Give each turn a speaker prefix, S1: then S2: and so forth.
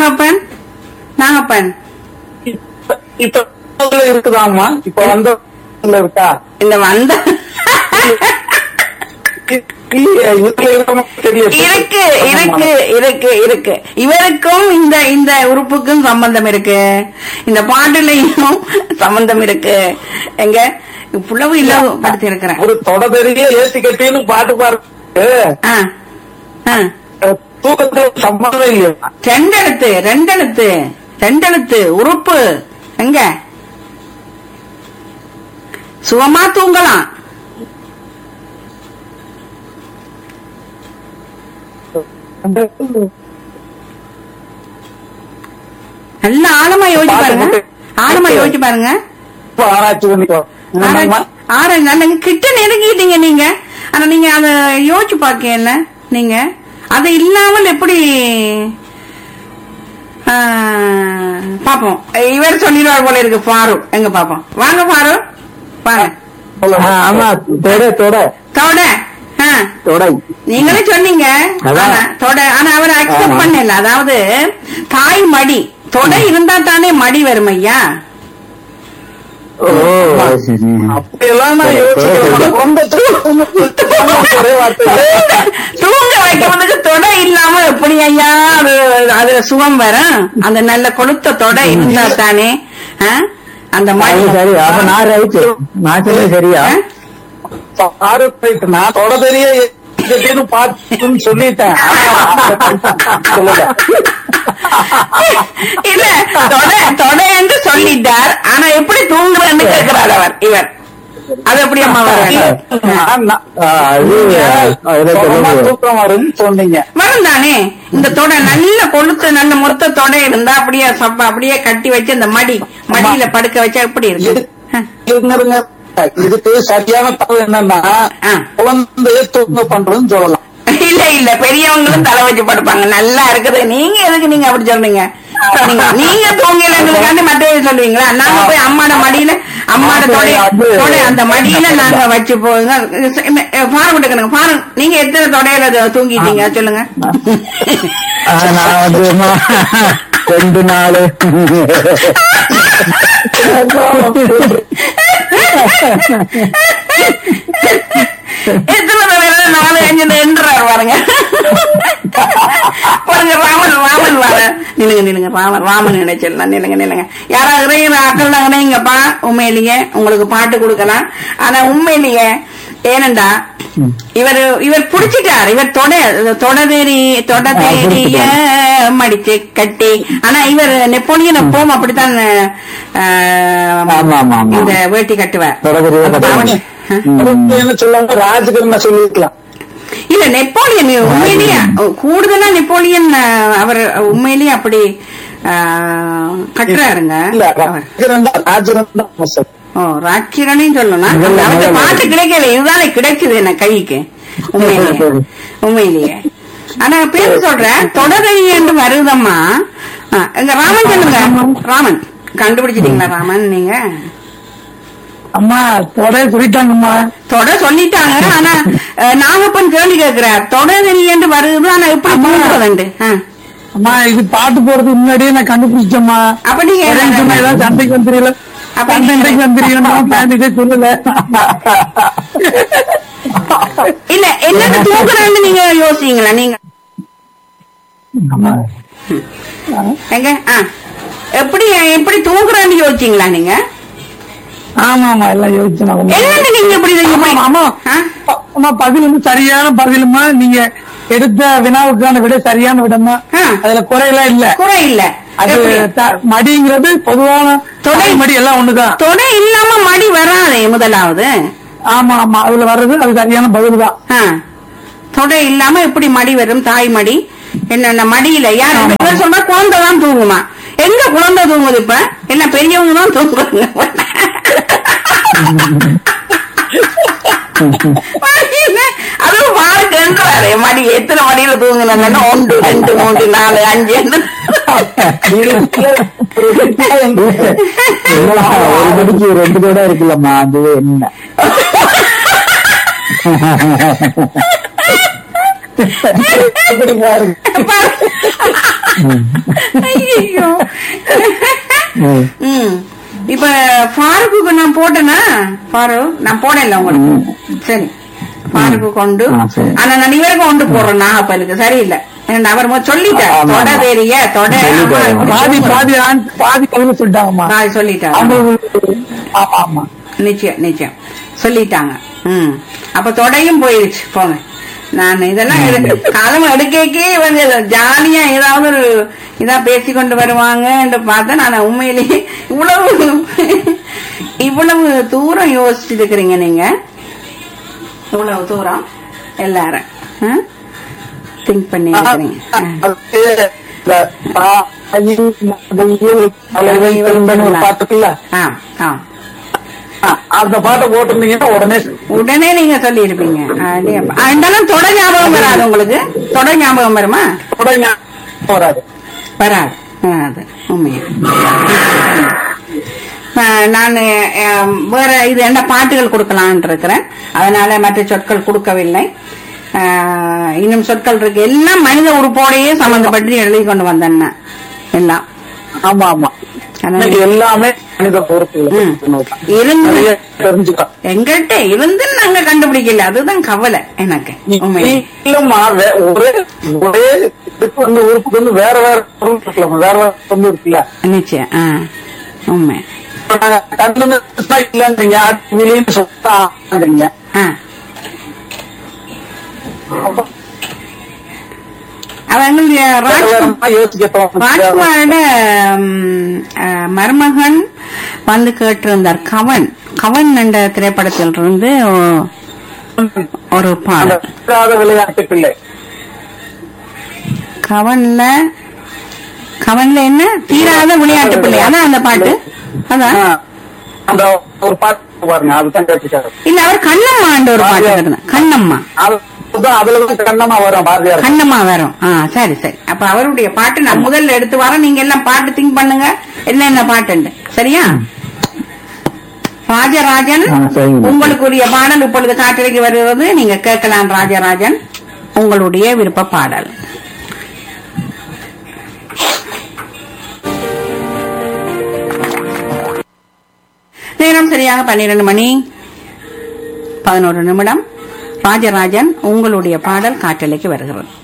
S1: நாகப்பன் நாகப்பன்
S2: இப்ப இப்ப அதுல இருக்குதாம்மா இப்ப வந்த இதுல இருக்கா
S1: இந்த வந்த
S2: இல்லையே இதுல இருக்கவங்க தெரியும்
S1: இருக்கு இருக்கு இருக்கு இருக்கு இவருக்கும் இந்த இந்த உறுப்புக்கும் சம்பந்தம் இருக்கு இந்த பாட்டுலையும் சம்பந்தம் இருக்கு எங்க புலவு இல்ல படுத்தி இருக்கிறேன்
S2: ஒரு தொடதெரிய ஏத்தி கட்டின்னு பாட்டு பாரு
S1: ஆ ஆ
S2: தூக்கத்துக்கு சம்பந்தம் இல்லையா
S1: ரெண்டெழுத்து ரெண்டெழுத்து ரெண்டெழுத்து உறுப்பு எங்க சுகமா தூங்கலாம் நல்ல ஆழமா யோசிச்சு பாருங்க ஆழமா யோசிச்சு பாருங்க
S2: இப்ப ஆராய்ச்சி பண்ணிக்கோ என்னம்மா?
S1: ஆறு நல்ல கிட்ட நெருங்கிட்டீங்க நீங்க ஆனா நீங்க அத யோசிச்சு பாக்கல நீங்க அது இல்லாமல் எப்படி ஆ, பாப்போம் இவர் சொல்லிடுவார் போல இருக்கு பாரு எங்க பாப்போம் வாங்க பாரு வாங்க
S2: சொல்லுங்க.
S3: ஆமா தொட தொட
S1: தொட ஆ,
S3: தொடை
S1: நீங்களே சொன்னீங்க
S3: அதான்.
S1: ஆனா, தொட ஆனா அவர் அக்செப்ட்
S3: ஆமா.
S1: பண்ணல அதாவது தாய் மடி தொடை இருந்தா தானே மடி வரும் ஐயா
S3: ஓ சரி
S2: அப்படியெல்லாம் நான் யோசிக்கிறேன் ரொம்ப தூக்கம் ஒரே வார்த்தை
S1: தூங்க வைக்கிறதுக்கு தொடை இல்லாம எப்படி ஐயா அது அதுல சுகம் வரும் அந்த நல்ல கொளுத்த தொடை இருந்தா தானே ஆ? அந்த
S3: அது
S1: மடி
S3: சரி அப்ப நான் ரைட்டு நான் சொல்ல சரியா
S1: ஆ?
S2: ஆறு போயிட்டு நான் தொடதெரிய கட்டின்னு பாத்துன்னு சொல்லிட்டேன் சொல்லுங்க
S1: இல்ல தொடை தொடை என்று சொல்லிட்டார் ஆனா எப்படி தூங்குறன்னு கேட்கிறார் அவர் இவர் அது எப்படி அம்மா வரும்
S2: நான் நான்
S3: ஆ, அது அதுல
S2: சுகமா
S3: தொடர்பு.
S2: தூக்கம் வரும்னு சொன்னீங்க
S1: வரும் தானே இந்த தொடை நல்ல கொளுத்து நல்ல மொத்த தொடை இருந்தா அப்படியே சப்ப அப்படியே கட்டி வச்சு இந்த மடி மடியில படுக்க வச்சா எப்படி இருக்கு ஆ.
S2: இருங்க, இருங்க. இதுக்கு சரியான தகவல் என்னன்னா
S1: ஆ.
S2: குழந்தைய தூங்க பண்றதுன்னு சொல்லலாம்
S1: இல்ல இல்ல பெரியவங்களும் தலை வச்சு படுப்பாங்க நல்லா இருக்குது நீங்க எதுக்கு நீங்க அப்படி சொல்றீங்க நீங்க நீங்க தூங்கலன்றதுக்காண்டி மற்றவங்க சொல்லுவீங்களா நாங்க போய் அம்மாட மடியில அம்மாட தொடை தொடை அந்த மடியில நாங்க வச்சு போங்க பாரம் விட்டுக்கணுங்க பாரம் நீங்க எத்தனை தொடையில அது தூங்கிட்டீங்க சொல்லுங்க
S3: ஆ, நான் வந்து மா- ரெண்டு நாள்
S1: எத்தனை தொடையில நாலு அஞ்சு என்றார் பாருங்க பாருங்க ராமன் ராமன் வார நிலுங்க நிலுங்க ராமன் ராமன் நினைச்சிடலாம் நிலுங்க நிலுங்க யாராவது ஆக்கள் நினைங்கப்பா உண்மையிலேயே உங்களுக்கு பாட்டு கொடுக்கலாம் ஆனா உண்மையிலேயே ஏனண்டா இவர் இவர் புடிச்சிட்டார் இவர் தொட தொடதேரி தொடதேரிய மடிச்சு கட்டி ஆனா இவர் நெப்போலியன் எப்பவும் அப்படித்தான் ஆஹ்,
S3: ஆமா, ஆமா, ஆமா.
S1: இந்த வேட்டி கட்டுவார்
S3: தொடர்புடைய
S1: அந்த
S3: கட்டுவார்.
S1: பாவாடை.
S3: ம்.
S2: என்ன சொல்லாம ராஜகிரண சொல்லிருக்கலாம்
S1: இல்ல நெப்போலியன் உண்மையிலேயே கூடுதலா நெப்போலியன் அஹ், அவர் உண்மையிலேயே அப்படி அஹ், கட்டுறாருங்க
S2: இல்ல
S1: அவர்.
S2: ராஜகிரண் தான் ராஜகிரண் தான் சார்
S1: ஓ ராட்சிரனையும் சொல்லணும்
S3: இல்ல, இல்ல,
S1: அவருக்கு
S3: இல்ல.
S1: பாட்டு கிடைக்கல இதுதானே கிடைக்குது என்ன கைக்கு உண்மையிலேயே
S3: சரி.
S1: உண்மையிலேயே ஆனா பேர் சொல்றேன் தொடரணி என்று வருதம்மா ஆ, எங்க ராமன் சொல்லுங்க ராமன் கண்டுபிடிச்சிட்டீங்களா ராமன் நீங்க
S2: அம்மா தொடைய சொல்லிட்டாங்கம்மா
S1: தொட சொல்லிட்டாங்க ஆனா அஹ், நாகப்பன் கேள்வி கேட்கிறார் தொடரணி என்று வருது ஆனா எப்படி
S2: ஆமா.
S1: தூங்குறதுண்டு ஆ.
S2: அம்மா இது பாட்டு போறதுக்கு முன்னாடியே நான் கண்டுபிடிச்சேம்மா
S1: அப்ப நீங்க
S2: ஒரே சொன்னா ஏதாவது சண்டைக்கு வந்துருல
S1: அப்ப
S2: சண்டைக்கு
S1: நீங்க-
S2: வந்துருக்கணும் பேண்டிட்டே சொல்லல
S1: இல்ல என்னன்னு தூங்குறேன்னு நீங்க யோசிங்களா நீங்க
S2: ஆமா.
S1: எங்க ஆ. எப்படி எப்படி தூங்குறேன்னு யோசிச்சீங்களா நீங்க
S2: ஆமா ஆமா எல்லாம் யோசிச்சு நான்
S1: என்னன்னு நீங்க இப்படி இது இப்படி-
S2: ஆமா
S1: ஆ?
S2: அம்மா பதில் வந்து சரியான பதிலுமா நீங்க எடுத்த வினாவுக்கான விட சரியான விடமா
S1: ஆ.
S2: அதுல குறையெல்லாம் இல்ல
S1: குறை இல்ல
S2: அது
S1: எப்படி?
S2: த- மடிங்கிறது பொதுவான
S1: தொடை.
S2: தொடை மடி எல்லாம் ஒண்ணுதான்
S1: தொடை இல்லாம மடி வராதே முதலாவது
S2: ஆமா ஆமா அதுல வர்றது அது சரியான பதில் தான்
S1: ஆ. தொடை இல்லாம எப்படி மடி வரும் தாய் மடி என்னென்ன மடியில யார்
S2: ஆமா.
S1: இவர் சொல்றா குழந்தை தான் தூங்குமா எங்க குழந்தை தூங்குது இப்ப என்ன பெரியவங்க தான் தூங்குறாங்க மடியில, அதுவும் வாழ்க்கைன்றாரு மடி எத்தனை மடியில தூங்குனாங்கன்னா ஒன்று ரெண்டு மூன்று நாலு அஞ்சு
S3: என்னடா, ஒரு மணிக்கு ரெண்டு கூட இருக்குல்லம்மா அது என்ன இப்படி பாருங்க
S1: ஐயோ
S3: ம்.
S1: ம் இப்ப ஃபாருக்குக்கு நான் போட்டேனா ஃபாரூக் நான் போடல உங்களுக்கு சரி ஃபாருக்கு கொண்டு
S3: ஆ, சரி.
S1: ஆனா நான் இவருக்கு கொண்டு போடுறேன் நாகப்பலுக்கு சரியில்லை ஏன்னா அவர் மொ- சொல்லிட்டார்
S3: ஆமா,
S1: தொட
S3: ஆமா.
S1: தெரிய தொட
S3: சொல்லிட்டாரு.
S1: ஆமா,
S2: பாதி பாதி ஆண் பாதி கலந்து சொல்லிட்டாங்கம்மா
S1: பாதி சொல்லிட்டார்
S2: அவங்களுக்கு ஆமா ஆமா
S1: நிச்சயம் நிச்சயம் சொல்லிட்டாங்க ம் அப்ப தொடையும் போயிருச்சு போங்க நான் இதெல்லாம் எடு- காலம் எடுக்கே வந்து ஜாலியா ஏதாவது ஒரு இதா பேசி கொண்டு வருவாங்கன்னு பார்த்தா நான் உண்மையிலேயே இவ்வளவு இவ்வளவு தூரம் யோசிச்சுட்டு இருக்கிறீங்க நீங்க இவ்வளவு தூரம் எல்லாரும் திங்க் பண்ணி இருக்கிறீங்க
S2: ஒரு பாட்டுக்குல்ல
S1: ஆ ஆ
S2: அந்த பாட்டை போட்டிருந்தீங்கன்னா உடனே
S1: உடனே நீங்க சொல்லி இருப்பீங்க இருந்தாலும் தொட ஞாபகம் வராது உங்களுக்கு தொட ஞாபகம் வருமா
S2: உடனே போறாது
S1: வராது வராது உண்மையா நான் வேற இது என்ன பாட்டுகள் கொடுக்கலான் இருக்கிறேன் அதனால மற்ற சொற்கள் கொடுக்கவில்லை ஆஹ், இன்னும் சொற்கள் இருக்கு எல்லாம் மனித உறுப்போடையே சம்பந்தப்பட்டு எழுதி கொண்டு வந்தேன் நான். எல்லாம்
S2: ஆமா ஆமா
S1: அதனால-
S2: இன்னைக்கு எல்லாமே மனித பொறுப்புகள்
S1: ம். இருந்து
S2: நிறைய தெரிஞ்சுக்கலாம்
S1: எங்கள்கிட்ட இருந்து நாங்க கண்டுபிடிக்கல அதுதான் கவலை எனக்கு உண்மையா
S2: இல்லம்மா வே- ஒரே ஒரே இதுக்கு வந்து உறுப்புக்கு வந்து வேற வேற பொருள் இருக்கலாமா வேற வேற பொருள் இருக்குல்ல
S1: நிச்சயம் ஆ உண்மை
S2: இப்ப நாங்க கண்ணு இல்லைன்றீங்க வெளியே சொல்றாங்க
S1: ஆ அவங்களுடைய ராஜ்
S2: யோசிக்க
S1: ராஜ்குமாரோட ம், ஆ, மருமகன் வந்து கேட்டிருந்தார் கவன் கவன் என்ற திரைப்படத்தில் இருந்து ஒ- ஒரு பாடல்
S2: விளையாட்டு பிள்ளை
S1: கவன்ல கவன்ல என்ன தீராத விளையாட்டு பிள்ளை அதான் அந்த பாட்டு அதான்
S2: ஆ. அந்த ஒரு பாட்டு பாருங்க அதுதான் கேட்டுக்காரு
S1: இல்ல அவர் கண்ணம்மான்ற ஒரு பாட்டு கேட்டிருந்தார் கண்ணம்மா
S2: அதுதான் அதுலதான் கண்ணமா வரும் பாரதியார்
S1: கண்ணம்மா வரும் ஆ சரி சரி அப்ப அவருடைய பாட்டு நான் முதல்ல எடுத்து வரேன் நீங்க எல்லாம் பாட்டு திங்க் பண்ணுங்க என்னென்ன பாட்டுண்டு சரியா ராஜராஜன்
S3: ஆ, சரிங்க.
S1: உங்களுக்குரிய பாடல் இப்பொழுது காட்டிലേക്ക് வருகிறது நீங்க கேட்கலாம் ராஜராஜன் உங்களுடைய விருப்ப பாடல் நேரம் சரியாக பன்னிரண்டு மணி பதினோரு நிமிடம் ராஜராஜன் உங்களுடைய பாடல் காட்டலைக்கு வருகிறது